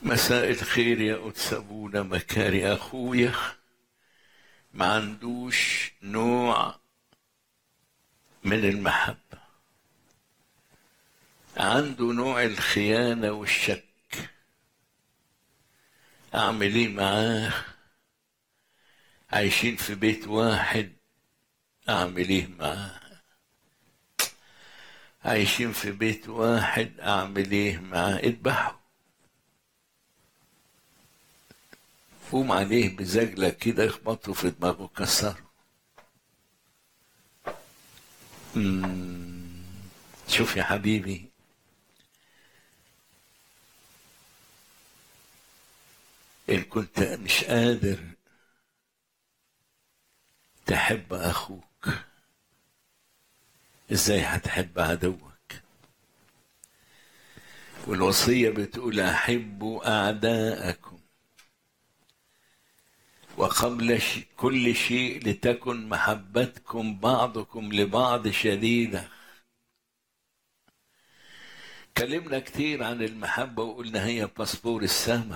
مساء الخير يا قدس أبونا مكاري أخويا ما عندوش نوع من المحبة عنده نوع الخيانة والشك أعمل إيه معاه عايشين في بيت واحد أعمل إيه معاه عايشين في بيت واحد أعمل إيه معاه اذبحه قوم عليه بزجلة كده اخبطه في دماغه كسره مم. شوف يا حبيبي إن كنت مش قادر تحب أخوك إزاي هتحب عدوك والوصية بتقول أحبوا أعداءكم وقبل ش- كل شيء لتكن محبتكم بعضكم لبعض شديدة كلمنا كتير عن المحبة وقلنا هي باسبور السما